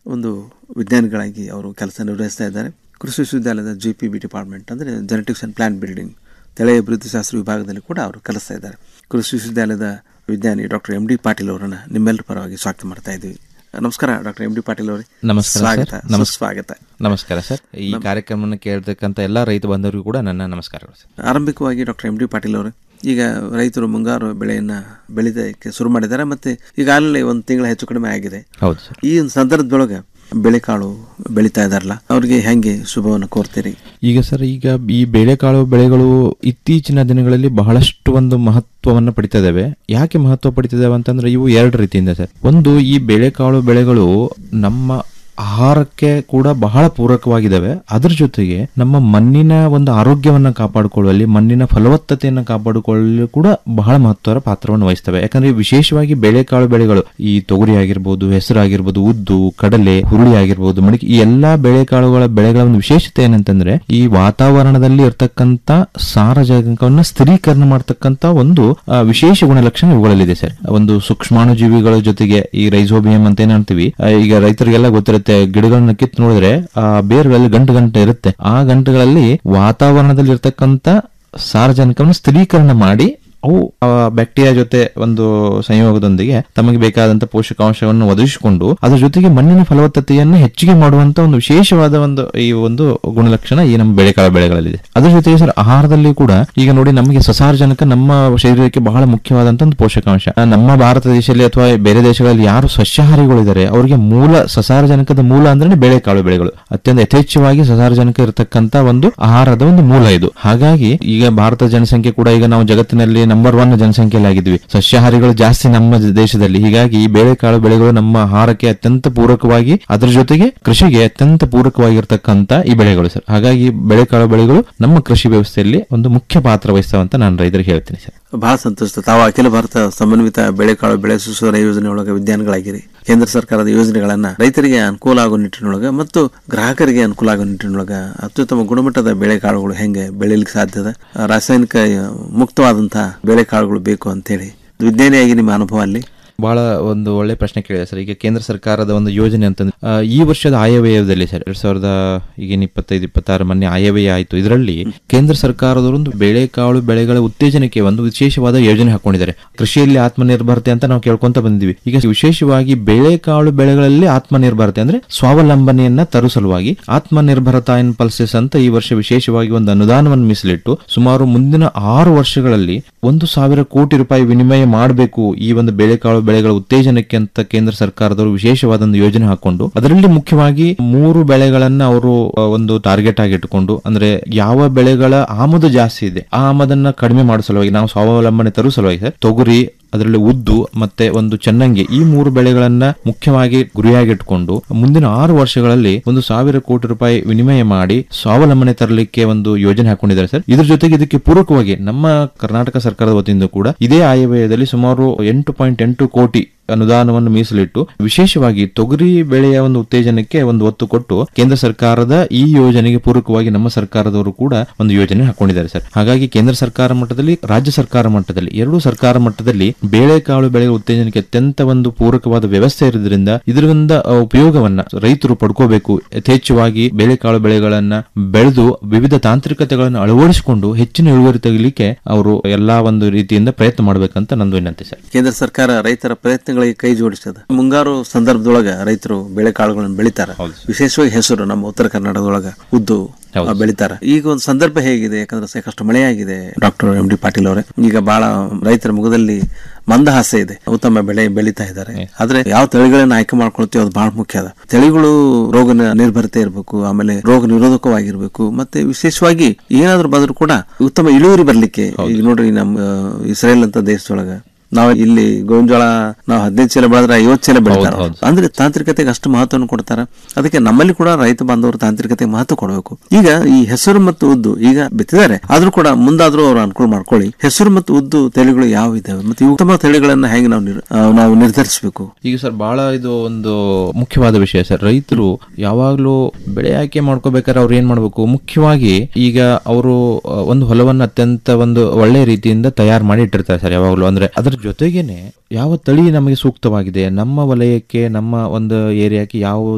ಒಂದು ವಿಜ್ಞಾನಿಗಳಾಗಿ ಅವರು ಕೆಲಸ ನಿರ್ವಹಿಸ್ತಾ ಇದ್ದಾರೆ ಕೃಷಿ ವಿಶ್ವವಿದ್ಯಾಲಯದ ಜಿ ಪಿ ಬಿ ಡಿಪಾರ್ಟ್ಮೆಂಟ್ ಅಂದರೆ ಜೆನೆಟಿಕ್ಸ್ ಆ್ಯಂಡ್ ಪ್ಲಾಂಟ್ ಬಿಲ್ಡಿಂಗ್ ತಳೆ ಅಭಿವೃದ್ಧಿ ಶಾಸ್ತ್ರ ವಿಭಾಗದಲ್ಲಿ ಕೂಡ ಅವರು ಕಲಿಸ್ತಾ ಇದ್ದಾರೆ ಕೃಷಿ ವಿಶ್ವವಿದ್ಯಾಲಯದ ವಿಜ್ಞಾನಿ ಡಾಕ್ಟರ್ ಎಂ ಡಿ ಪಾಟೀಲ್ ಅವರನ್ನ ನಿಮ್ಮೆಲ್ಲರ ಪರವಾಗಿ ಸ್ವಾಗತ ಮಾಡ್ತಾ ಇದ್ದೀವಿ ನಮಸ್ಕಾರ ಡಾಕ್ಟರ್ ಎಂ ಡಿ ಪಾಟೀಲ್ ಅವರೇ ನಮಸ್ಕಾರ ಸ್ವಾಗತ ಸರ್. ನಮಸ್- ಸ್ವಾಗತ ನಮಸ್ಕಾರ ಸರ್ ಈ ಕಾರ್ಯಕ್ರಮವನ್ನು ಕೇಳ್ತಕ್ಕಂಥ ಎಲ್ಲ ರೈತ ಬಂಧುವರಿಗೂ ಕೂಡ ನನ್ನ ನಮಸ್ಕಾರಗಳು ಸರ್ ಆರಂಭಿಕವಾಗಿ ಡಾಕ್ಟರ್ ಎಂ ಡಿ ಪಾಟೀಲ್ ಅವರು ಈಗ ರೈತರು ಮುಂಗಾರು ಬೆಳೆಯನ್ನ ಬೆಳೀದಕ್ಕೆ ಶುರು ಮಾಡಿದ್ದಾರೆ ಮತ್ತೆ ಈಗಾಗಲೇ ಒಂದು ತಿಂಗಳ ಹೆಚ್ಚು ಕಡಿಮೆ ಆಗಿದೆ ಹೌದು ಸರ್ ಈ ಒಂದು ಸಂದರ್ಭದೊಳಗೆ ಬೆಳೆಕಾಳು ಬೆಳೀತಾ ಇದಾರಲ್ಲ ಅವ್ರಿಗೆ ಹೆಂಗೆ ಶುಭವನ್ನು ಕೋರ್ತೀರಿ ಈಗ ಸರ್ ಈಗ ಈ ಬೇಳೆಕಾಳು ಬೆಳೆಗಳು ಇತ್ತೀಚಿನ ದಿನಗಳಲ್ಲಿ ಬಹಳಷ್ಟು ಒಂದು ಮಹತ್ವವನ್ನು ಪಡಿತಾ ಇದಾವೆ ಯಾಕೆ ಮಹತ್ವ ಪಡಿತಾ ಇದಾವೆ ಅಂತಂದ್ರೆ ಇವು ಎರಡು ರೀತಿಯಿಂದ ಸರ್ ಒಂದು ಈ ಬೇಳೆಕಾಳು ಬೆಳೆಗಳು ನಮ್ಮ ಆಹಾರಕ್ಕೆ ಕೂಡ ಬಹಳ ಪೂರಕವಾಗಿದ್ದಾವೆ ಅದ್ರ ಜೊತೆಗೆ ನಮ್ಮ ಮಣ್ಣಿನ ಒಂದು ಆರೋಗ್ಯವನ್ನ ಕಾಪಾಡಿಕೊಳ್ಳುವಲ್ಲಿ ಮಣ್ಣಿನ ಫಲವತ್ತತೆಯನ್ನು ಕಾಪಾಡಿಕೊಳ್ಳಲು ಕೂಡ ಬಹಳ ಮಹತ್ವದ ಪಾತ್ರವನ್ನು ವಹಿಸ್ತವೆ ಯಾಕಂದ್ರೆ ವಿಶೇಷವಾಗಿ ಬೇಳೆಕಾಳು ಬೆಳೆಗಳು ಈ ತೊಗರಿ ಆಗಿರ್ಬೋದು ಹೆಸರು ಆಗಿರ್ಬೋದು ಉದ್ದು ಕಡಲೆ ಹುರುಳಿ ಆಗಿರ್ಬೋದು ಮಡಿಕೆ ಈ ಎಲ್ಲಾ ಬೇಳೆಕಾಳುಗಳ ಬೆಳೆಗಳ ಒಂದು ವಿಶೇಷತೆ ಏನಂತಂದ್ರೆ ಈ ವಾತಾವರಣದಲ್ಲಿ ಇರ್ತಕ್ಕಂತ ಸಾರಜನಕವನ್ನ ಸ್ಥಿರೀಕರಣ ಮಾಡ್ತಕ್ಕಂತ ಒಂದು ಆ, ವಿಶೇಷ ಗುಣಲಕ್ಷಣ ಇವುಗಳಲ್ಲಿದೆ ಸರ್ ಒಂದು ಸೂಕ್ಷ್ಮಾಣುಜೀವಿಗಳ ಜೊತೆಗೆ ಈ ರೈಸೋಬಿಯಂ ಅಂತ ಏನ್ ಅಂತೀವಿ ಆ, ಈಗ ರೈತರಿಗೆಲ್ಲ ಗೊತ್ತಿರುತ್ತೆ ಗಿಡಗಳನ್ನ ಕಿತ್ತು ನೋಡಿದ್ರೆ ಆ ಬೇರುಗಳಲ್ಲಿ ಗಂಟು ಗಂಟೆ ಇರುತ್ತೆ ಆ ಗಂಟುಗಳಲ್ಲಿ ವಾತಾವರಣದಲ್ಲಿ ಇರ್ತಕ್ಕಂತ ಸಾರಜನಕವನ್ನು ಸ್ಥಿರೀಕರಣ ಮಾಡಿ ಅವು ಬ್ಯಾಕ್ಟೀರಿಯಾ ಜೊತೆ ಒಂದು ಸಂಯೋಗದೊಂದಿಗೆ ತಮಗೆ ಬೇಕಾದಂತ ಪೋಷಕಾಂಶವನ್ನು ಒದಗಿಸಿಕೊಂಡು ಅದರ ಜೊತೆಗೆ ಮಣ್ಣಿನ ಫಲವತ್ತತೆಯನ್ನು ಹೆಚ್ಚಿಗೆ ಮಾಡುವಂತ ಒಂದು ವಿಶೇಷವಾದ ಒಂದು ಈ ಒಂದು ಗುಣಲಕ್ಷಣ ಈ ನಮ್ಮ ಬೆಳೆಕಾಳು ಬೆಳೆಗಳಲ್ಲಿದೆ ಅದರ ಜೊತೆಗೆ ಸರ್ ಆಹಾರದಲ್ಲಿ ಕೂಡ ಈಗ ನೋಡಿ ನಮಗೆ ಸಸಾರಜನಕ ನಮ್ಮ ಶರೀರಕ್ಕೆ ಬಹಳ ಮುಖ್ಯವಾದಂತ ಒಂದು ಪೋಷಕಾಂಶ ಆ, ನಮ್ಮ ಭಾರತ ದೇಶದಲ್ಲಿ ಅಥವಾ ಬೇರೆ ದೇಶಗಳಲ್ಲಿ ಯಾರು ಸಸ್ಯಾಹಾರಿಗಳಿದ್ದಾರೆ ಅವರಿಗೆ ಮೂಲ ಸಸಾರಜನಕದ ಮೂಲ ಅಂದ್ರೆ ಬೇಳೆಕಾಳು ಬೆಳೆಗಳು ಅತ್ಯಂತ ಯಥೇಚ್ಛವಾಗಿ ಸಸಾರಜನಕ ಇರತಕ್ಕಂತ ಒಂದು ಆಹಾರದ ಒಂದು ಮೂಲ ಇದು ಹಾಗಾಗಿ ಈಗ ಭಾರತ ಜನಸಂಖ್ಯೆ ಕೂಡ ಈಗ ನಾವು ಜಗತ್ತಿನಲ್ಲಿ ನಂಬರ್ ಒನ್ ಜನಸಂಖ್ಯೆಯಲ್ಲಿ ಆಗಿದ್ವಿ ಸಸ್ಯಾಹಾರಿಗಳು ಜಾಸ್ತಿ ನಮ್ಮ ದೇಶದಲ್ಲಿ ಹೀಗಾಗಿ ಈ ಬೇಳೆಕಾಳು ಬೆಳೆಗಳು ನಮ್ಮ ಆಹಾರಕ್ಕೆ ಅತ್ಯಂತ ಪೂರಕವಾಗಿ ಅದರ ಜೊತೆಗೆ ಕೃಷಿಗೆ ಅತ್ಯಂತ ಪೂರಕವಾಗಿರ್ತಕ್ಕಂತ ಈ ಬೆಳೆಗಳು ಸರ್ ಹಾಗಾಗಿ ಬೇಳೆಕಾಳು ಬೆಳೆಗಳು ನಮ್ಮ ಕೃಷಿ ವ್ಯವಸ್ಥೆಯಲ್ಲಿ ಒಂದು ಮುಖ್ಯ ಪಾತ್ರ ವಹಿಸ್ತಾವಂತ ನಾನು ರೈತರಿಗೆ ಹೇಳ್ತೀನಿ ಸರ್ ಬಹಳ ಸಂತೋಷ ತಾವು ಅಖಿಲ ಭಾರತ ಸಮನ್ವಿತ ಬೆಳೆಕಾಳು ಬೆಳೆ ಸುಧಾರ ಯೋಜನೆಯೊಳಗೆ ವಿಜ್ಞಾನಿಗಳಾಗಿರಿ ಕೇಂದ್ರ ಸರ್ಕಾರದ ಯೋಜನೆಗಳನ್ನ ರೈತರಿಗೆ ಅನುಕೂಲ ಆಗೋ ನಿಟ್ಟಿನೊಳಗೆ ಮತ್ತು ಗ್ರಾಹಕರಿಗೆ ಅನುಕೂಲ ಆಗೋ ನಿಟ್ಟಿನೊಳಗೆ ಅತ್ಯುತ್ತಮ ಗುಣಮಟ್ಟದ ಬೆಳೆಕಾಳುಗಳು ಹೆಂಗೆ ಬೆಳೀಲಿಕ್ಕೆ ಸಾಧ್ಯದ ಆ, ರಾಸಾಯನಿಕ ಆ, ಮುಕ್ತವಾದಂತಹ ಬೆಳೆಕಾಳುಗಳು ಬೇಕು ಅಂತೇಳಿ ವಿಜ್ಞಾನಿಯಾಗಿ ನಿಮ್ಮ ಅನುಭವ ಅಲ್ಲಿ ಬಹಳ ಒಂದು ಒಳ್ಳೆ ಪ್ರಶ್ನೆ ಕೇಳಿದೆ ಸರ್ ಈಗ ಕೇಂದ್ರ ಸರ್ಕಾರದ ಒಂದು ಯೋಜನೆ ಅಂತಂದ್ರೆ ಆ, ಈ ವರ್ಷದ ಆಯವ್ಯಯದಲ್ಲಿ ಸರ್ ಎರಡ್ ಸಾವಿರದ ಈಗಿನ ಇಪ್ಪತ್ತೈದು ಇಪ್ಪತ್ತಾರು ಮೊನ್ನೆ ಆಯವ್ಯಯ ಆಯ್ತು ಇದರಲ್ಲಿ ಕೇಂದ್ರ ಸರ್ಕಾರದವರು ಒಂದು ಬೇಳೆಕಾಳು ಬೆಳೆಗಳ ಉತ್ತೇಜನಕ್ಕೆ ಒಂದು ವಿಶೇಷವಾದ ಯೋಜನೆ ಹಾಕೊಂಡಿದ್ದಾರೆ ಕೃಷಿಯಲ್ಲಿ ಆತ್ಮನಿರ್ಭರತೆ ಅಂತ ನಾವು ಕೇಳ್ಕೊಂತ ಬಂದಿದ್ವಿ ಈಗ ವಿಶೇಷವಾಗಿ ಬೇಳೆಕಾಳು ಬೆಳೆಗಳಲ್ಲಿ ಆತ್ಮನಿರ್ಭರತೆ ಅಂದ್ರೆ ಸ್ವಾವಲಂಬನೆಯನ್ನ ತರುವ ಸಲುವಾಗಿ ಆತ್ಮನಿರ್ಭರತಾ ಇನ್ ಪಲ್ಸಸ್ ಅಂತ ಈ ವರ್ಷ ವಿಶೇಷವಾಗಿ ಒಂದು ಅನುದಾನವನ್ನು ಮೀಸಲಿಟ್ಟು ಸುಮಾರು ಮುಂದಿನ ಆರು ವರ್ಷಗಳಲ್ಲಿ ಒಂದು ಸಾವಿರ ಕೋಟಿ ರೂಪಾಯಿ ವಿನಿಮಯ ಮಾಡಬೇಕು ಈ ಒಂದು ಬೇಳೆಕಾಳು ಬೆಳೆಗಳ ಉತ್ತೇಜನಕ್ಕೆ ಅಂತ ಕೇಂದ್ರ ಸರ್ಕಾರದವರು ವಿಶೇಷವಾದ ಒಂದು ಯೋಜನೆ ಹಾಕೊಂಡು ಅದರಲ್ಲಿ ಮುಖ್ಯವಾಗಿ ಮೂರು ಬೆಳೆಗಳನ್ನ ಅವರು ಆ, ಒಂದು ಟಾರ್ಗೆಟ್ ಆಗಿ ಇಟ್ಟುಕೊಂಡು ಅಂದ್ರೆ ಯಾವ ಬೆಳೆಗಳ ಆಮದು ಜಾಸ್ತಿ ಇದೆ ಆ ಆಮದನ್ನ ಕಡಿಮೆ ಮಾಡೋ ಸಲುವಾಗಿ ನಾವು ಸ್ವಾವಲಂಬನೆ ತರುವ ಸಲುವಾಗಿ ಸರ್ ತೊಗರಿ ಅದರಲ್ಲಿ ಉದ್ದು ಮತ್ತೆ ಒಂದು ಚೆನ್ನಂಗಿ ಈ ಮೂರು ಬೆಳೆಗಳನ್ನ ಮುಖ್ಯವಾಗಿ ಗುರಿಯಾಗಿಟ್ಕೊಂಡು ಮುಂದಿನ ಆರು ವರ್ಷಗಳಲ್ಲಿ ಒಂದು ಸಾವಿರ ಕೋಟಿ ರೂಪಾಯಿ ವಿನಿಮಯ ಮಾಡಿ ಸ್ವಾವಲಂಬನೆ ತರಲಿಕ್ಕೆ ಒಂದು ಯೋಜನೆ ಹಾಕೊಂಡಿದ್ದಾರೆ ಸರ್ ಇದ್ರ ಜೊತೆಗೆ ಇದಕ್ಕೆ ಪೂರಕವಾಗಿ ನಮ್ಮ ಕರ್ನಾಟಕ ಸರ್ಕಾರದ ವತಿಯಿಂದ ಕೂಡ ಇದೇ ಆಯವ್ಯಯದಲ್ಲಿ ಸುಮಾರು ಎಂಟು ಪಾಯಿಂಟ್ ಎಂಟು ಕೋಟಿ ಅನುದಾನವನ್ನು ಮೀಸಲಿಟ್ಟು ವಿಶೇಷವಾಗಿ ತೊಗರಿ ಬೆಳೆಯ ಒಂದು ಉತ್ತೇಜನಕ್ಕೆ ಒಂದು ಒತ್ತು ಕೊಟ್ಟು ಕೇಂದ್ರ ಸರ್ಕಾರದ ಈ ಯೋಜನೆಗೆ ಪೂರಕವಾಗಿ ನಮ್ಮ ಸರ್ಕಾರದವರು ಕೂಡ ಒಂದು ಯೋಜನೆ ಹಾಕೊಂಡಿದ್ದಾರೆ ಸರ್ ಹಾಗಾಗಿ ಕೇಂದ್ರ ಸರ್ಕಾರ ಮಟ್ಟದಲ್ಲಿ ರಾಜ್ಯ ಸರ್ಕಾರ ಮಟ್ಟದಲ್ಲಿ ಎರಡೂ ಸರ್ಕಾರ ಮಟ್ಟದಲ್ಲಿ ಬೇಳೆಕಾಳು ಬೆಳೆಗಳ ಉತ್ತೇಜನಕ್ಕೆ ಅತ್ಯಂತ ಒಂದು ಪೂರಕವಾದ ವ್ಯವಸ್ಥೆ ಇರೋದ್ರಿಂದ ಇದರಿಂದ ಆ, ಉಪಯೋಗವನ್ನ ರೈತರು ಪಡ್ಕೋಬೇಕು ಯಥೇಚ್ಛವಾಗಿ ಬೇಳೆಕಾಳು ಬೆಳೆಗಳನ್ನ ಬೆಳೆದು ವಿವಿಧ ತಾಂತ್ರಿಕತೆಗಳನ್ನು ಅಳವಡಿಸಿಕೊಂಡು ಹೆಚ್ಚಿನ ಇಳುವರಿ ತೆಗಿಲಿಕ್ಕೆ ಅವರು ಎಲ್ಲಾ ಒಂದು ರೀತಿಯಿಂದ ಪ್ರಯತ್ನ ಮಾಡಬೇಕಂತ ನಂದು ವಿನಂತಿ ಸರ್ ಕೇಂದ್ರ ಸರ್ಕಾರ ರೈತರ ಪ್ರಯತ್ನಗಳಿಗೆ ಕೈ ಜೋಡಿಸ್ತದ ಮುಂಗಾರು ಸಂದರ್ಭದೊಳಗ ರೈತರು ಬೆಳೆಕಾಳುಗಳನ್ನು ಬೆಳಿತಾರ ವಿಶೇಷವಾಗಿ ಹೆಸರು ನಮ್ಮ ಉತ್ತರ ಕರ್ನಾಟಕದೊಳಗ ಉದ್ದು ಆ, ಬೆಳಿತಾರ ಈಗ ಒಂದು ಸಂದರ್ಭ ಹೇಗಿದೆ ಯಾಕಂದ್ರೆ ಸಾಕಷ್ಟು ಮಳೆ ಆಗಿದೆ ಡಾಕ್ಟರ್ ಎಂ ಡಿ ಪಾಟೀಲ್ ಅವರೇ ಈಗ ಬಹಳ ರೈತರ ಮುಖದಲ್ಲಿ ಮಂದಹಾಸ ಇದೆ ಉತ್ತಮ ಬೆಳೆ ಬೆಳೀತಾ ಇದ್ದಾರೆ ಆದ್ರೆ ಯಾವ ತಳಿಗಳನ್ನ ಆಯ್ಕೆ ಮಾಡ್ಕೊಳ್ತೀವಿ ಅದು ಬಹಳ ಮುಖ್ಯ ಅದ ತಳಿಗಳು ರೋಗ ನ- ನಿರ್ಭರತೆ ಇರಬೇಕು ಆಮೇಲೆ ರೋಗ ನಿರೋಧಕವಾಗಿರ್ಬೇಕು ಮತ್ತೆ ವಿಶೇಷವಾಗಿ ಏನಾದ್ರೂ ಬಂದ್ರು ಕೂಡ ಉತ್ತಮ ಇಳುವರಿ ಬರ್ಲಿಕ್ಕೆ ಈಗ ನೋಡ್ರಿ ನಮ್ಮ ಆ, ಇಸ್ರೇಲ್ ಅಂತ ದೇಶದೊಳಗ ನಾವು ಇಲ್ಲಿ ಗೋಂಜೋಳ ನಾವು ಹದಿನೈದು ಚೀಲ ಬೆಳೆದ್ರೆ ಐವತ್ತು ಚೀಲ ಬೆಳಿತಾರ ಅಂದ್ರೆ ತಾಂತ್ರಿಕತೆಗೆ ಅಷ್ಟು ಮಹತ್ವವನ್ನು ಕೊಡ್ತಾರ ಅದಕ್ಕೆ ನಮ್ಮಲ್ಲಿ ಕೂಡ ರೈತ ಬಾಂಧವರು ತಾಂತ್ರಿಕತೆಗೆ ಮಹತ್ವ ಕೊಡಬೇಕು ಈಗ ಈ ಹೆಸರು ಮತ್ತು ಉದ್ದು ಈಗ ಬಿತ್ತಿದ್ದಾರೆ ಆದ್ರೂ ಕೂಡ ಮುಂದಾದ್ರೂ ಅವ್ರು ಅನುಕೂಲ ಮಾಡ್ಕೊಳ್ಳಿ ಹೆಸರು ಮತ್ತು ಉದ್ದು ತಳಿಗಳು ಯಾವ ಇದಾವೆ ಮತ್ತೆ ಈ ಉತ್ತಮ ತಳಿಗಳನ್ನ ಹೆಂಗೆ ನಾವು ನಿರ್- ಆ, ನಾವು ನಿರ್ಧರಿಸಬೇಕು ಈಗ ಸರ್ ಬಹಳ ಇದು ಒಂದು ಮುಖ್ಯವಾದ ವಿಷಯ ಸರ್ ರೈತರು ಯಾವಾಗ್ಲೂ ಬೆಳೆ ಆಯ್ಕೆ ಮಾಡ್ಕೋಬೇಕಾದ್ರೆ ಅವ್ರು ಏನ್ ಮಾಡ್ಬೇಕು ಮುಖ್ಯವಾಗಿ ಈಗ ಅವರು ಆ, ಒಂದು ಹೊಲವನ್ನು ಅತ್ಯಂತ ಒಂದು ಒಳ್ಳೆ ರೀತಿಯಿಂದ ತಯಾರು ಮಾಡಿ ಇಟ್ಟಿರ್ತಾರೆ ಸರ್ ಯಾವಾಗ್ಲೂ ಅಂದ್ರೆ ಅದ್ರ ಜೊತೆಗೇನೆ ಯಾವ ತಳಿ ನಮಗೆ ಸೂಕ್ತವಾಗಿದೆ ನಮ್ಮ ವಲಯಕ್ಕೆ ನಮ್ಮ ಒಂದು ಏರಿಯಾಕ್ಕೆ ಯಾವ